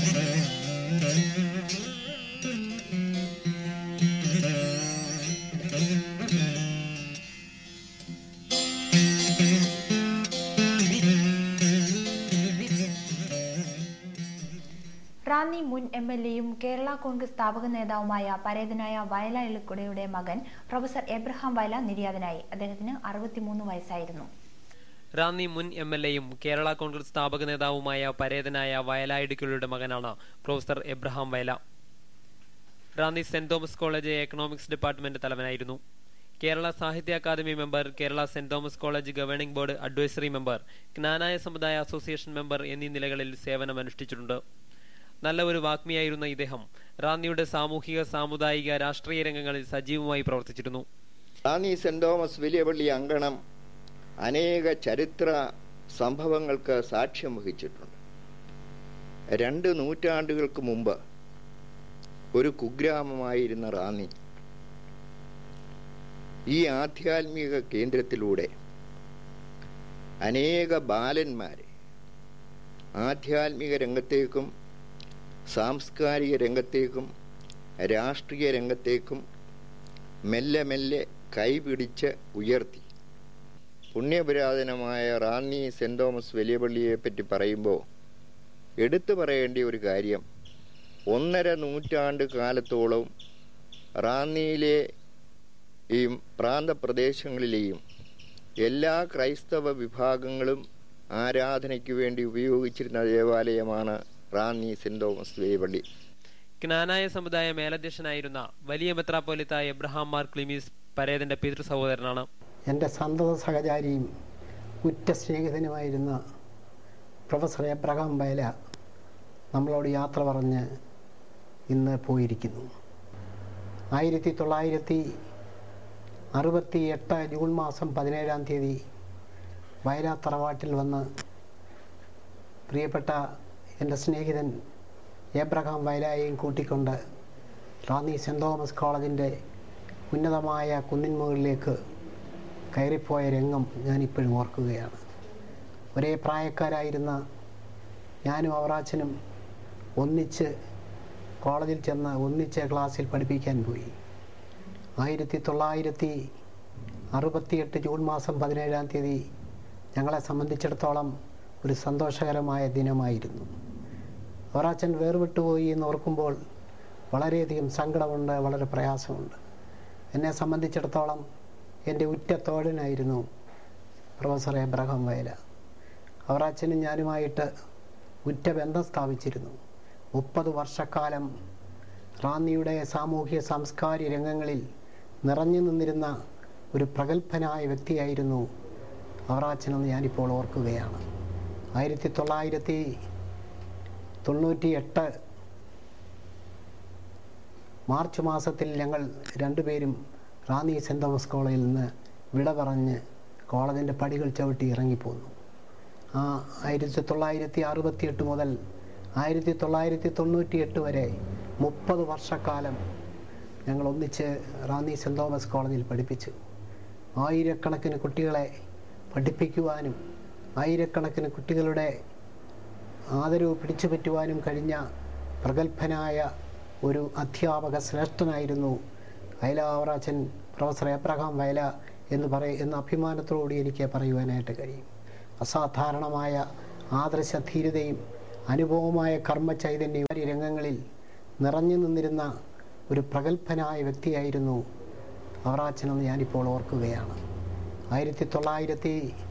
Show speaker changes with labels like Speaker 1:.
Speaker 1: റാന്നി മുൻ M L എയും കേരള കോൺഗ്രസ് സ്ഥാപക നേതാവുമായ പരേതനായ വയല ഇളുക്കുടയുടെ മകൻ പ്രൊഫസർ എബ്രഹാം വയല നിര്യാതനായി അദ്ദേഹത്തിന് അറുപത്തിമൂന്ന് വയസ്സായിരുന്നു
Speaker 2: റാന്നി മുൻ എം എൽ എയും കേരള കോൺഗ്രസ് സ്ഥാപക നേതാവുമായ പരേതനായ വയലായിടുക്കളുടെ മകനാണ് professor Abraham Vayala Ranni Saint Thomas college economics department തലവനായിരുന്നു Kerala Sahitya Akademi member Kerala Saint Thomas college governing board advisory member Knanaya സമുദായ അസോസിയേഷൻ മെമ്പർ എന്നീ നിലകളിൽ സേവനമനുഷ്ഠിച്ചിട്ടുണ്ട് നല്ല ഒരു വാഗ്മിയായിരുന്ന ഇദ്ദേഹം റാന്നിയുടെ സാമൂഹിക സാമുദായിക രാഷ്ട്രീയ രംഗങ്ങളിൽ സജീവമായി പ്രവർത്തിച്ചിരുന്നു
Speaker 3: റാന്നി സെന്റ് തോമസ് വലിയപള്ളി അങ്കണം അനേക ചരിത്ര സംഭവങ്ങൾക്ക് സാക്ഷ്യം വഹിച്ചിട്ടുണ്ട് രണ്ട് നൂറ്റാണ്ടുകൾക്ക് മുമ്പ് ഒരു കുഗ്രാമമായിരുന്ന റാന്നി ഈ ആധ്യാത്മിക കേന്ദ്രത്തിലൂടെ അനേക ബാലന്മാരെ ആധ്യാത്മിക രംഗത്തേക്കും സാംസ്കാരിക രംഗത്തേക്കും രാഷ്ട്രീയ രംഗത്തേക്കും മെല്ലെ മെല്ലെ കൈപിടിച്ച് ഉയർത്തി പുണ്യപുരാതനമായ റാന്നി സെന്റ് തോമസ് വലിയപള്ളിയെ പറ്റി പറയുമ്പോൾ എടുത്തു പറയേണ്ട ഒരു കാര്യം ഒന്നര നൂറ്റാണ്ട് കാലത്തോളം റാന്നിയിലെയും പ്രാന്തപ്രദേശങ്ങളിലെയും എല്ലാ ക്രൈസ്തവ വിഭാഗങ്ങളും ആരാധനയ്ക്ക് വേണ്ടി ഉപയോഗിച്ചിരുന്ന ദേവാലയമാണ് റാന്നി സെന്റ് തോമസ് വലിയപള്ളി
Speaker 2: ജ്ഞാനായ സമുദായ മേലധ്യക്ഷനായിരുന്ന വലിയ മെത്രാപ്പോലിത്ത എബ്രഹാം മാർ ക്ലിമീസ് പരേതന്റെ പിതൃ സഹോദരനാണ്
Speaker 4: എൻ്റെ സന്തത സഹചാരിയും ഉറ്റ സ്നേഹിതനുമായിരുന്ന പ്രൊഫസർ എബ്രഹാം വയല നമ്മളോട് യാത്ര പറഞ്ഞ് ഇന്ന് പോയിരിക്കുന്നു ആയിരത്തി തൊള്ളായിരത്തി അറുപത്തി എട്ട് ജൂൺ മാസം പതിനേഴാം തീയതി വയല തറവാട്ടിൽ വന്ന് പ്രിയപ്പെട്ട എൻ്റെ സ്നേഹിതൻ എബ്രഹാം വയലായെയും കൂട്ടിക്കൊണ്ട് റാന്നി സെൻറ് തോമസ് കോളേജിൻ്റെ ഉന്നതമായ കുന്നിൻ മുകളിലേക്ക് കയറിപ്പോയ രംഗം ഞാനിപ്പോഴും ഓർക്കുകയാണ് ഒരേ പ്രായക്കാരായിരുന്ന ഞാനും അവറാച്ചനും ഒന്നിച്ച് കോളേജിൽ ചെന്ന് ഒന്നിച്ച് ക്ലാസ്സിൽ പഠിപ്പിക്കാൻ പോയി ആയിരത്തി തൊള്ളായിരത്തി അറുപത്തിയെട്ട് ജൂൺ മാസം പതിനേഴാം തീയതി ഞങ്ങളെ സംബന്ധിച്ചിടത്തോളം ഒരു സന്തോഷകരമായ ദിനമായിരുന്നു അവറാച്ചൻ വേർവിട്ടുപോയി എന്ന് ഓർക്കുമ്പോൾ വളരെയധികം സങ്കടമുണ്ട് വളരെ പ്രയാസമുണ്ട് എന്നെ സംബന്ധിച്ചിടത്തോളം എൻ്റെ ഉറ്റ തോഴനായിരുന്നു പ്രൊഫസർ എബ്രഹാം വയല അവറാച്ചനും ഞാനുമായിട്ട് ഉറ്റ ബന്ധം സ്ഥാപിച്ചിരുന്നു മുപ്പത് വർഷക്കാലം റാന്നിയുടെ സാമൂഹ്യ സാംസ്കാരിക രംഗങ്ങളിൽ നിറഞ്ഞു നിന്നിരുന്ന ഒരു പ്രഗത്ഭനായ വ്യക്തിയായിരുന്നു അവറാച്ചനെന്ന് ഞാനിപ്പോൾ ഓർക്കുകയാണ് ആയിരത്തി തൊള്ളായിരത്തി തൊണ്ണൂറ്റി എട്ട് മാർച്ച് മാസത്തിൽ ഞങ്ങൾ രണ്ടുപേരും റാന്നി സെൻറ് തോമസ് കോളേജിൽ നിന്ന് വിട പറഞ്ഞ് കോളേജിൻ്റെ പടികൾ ചവിട്ടി ഇറങ്ങിപ്പോന്നു ആ ആയിരത്തി തൊള്ളായിരത്തി അറുപത്തിയെട്ട് മുതൽ ആയിരത്തി തൊള്ളായിരത്തി തൊണ്ണൂറ്റി എട്ട് വരെ മുപ്പത് വർഷക്കാലം ഞങ്ങൾ ഒന്നിച്ച് റാന്നി സെൻറ് തോമസ് കോളേജിൽ പഠിപ്പിച്ചു ആയിരക്കണക്കിന് കുട്ടികളെ പഠിപ്പിക്കുവാനും ആയിരക്കണക്കിന് കുട്ടികളുടെ ആദരവ് പിടിച്ചു പറ്റുവാനും കഴിഞ്ഞ പ്രഗത്ഭനായ ഒരു അധ്യാപക ശ്രേഷ്ഠനായിരുന്നു വയലാവറാച്ചൻ പ്രൊഫസർ എബ്രഹാം വയല എന്ന് പറയ എന്ന അഭിമാനത്തോടുകൂടി എനിക്ക് പറയുവാനായിട്ട് കഴിയും അസാധാരണമായ ആദർശ ധീരതയും അനുഭവമായ കർമ്മ ചൈതന്യം ഈ രംഗങ്ങളിൽ നിറഞ്ഞു നിന്നിരുന്ന ഒരു പ്രഗത്ഭനായ വ്യക്തിയായിരുന്നു അവറാച്ചനെന്ന് ഞാനിപ്പോൾ ഓർക്കുകയാണ് ആയിരത്തി തൊള്ളായിരത്തി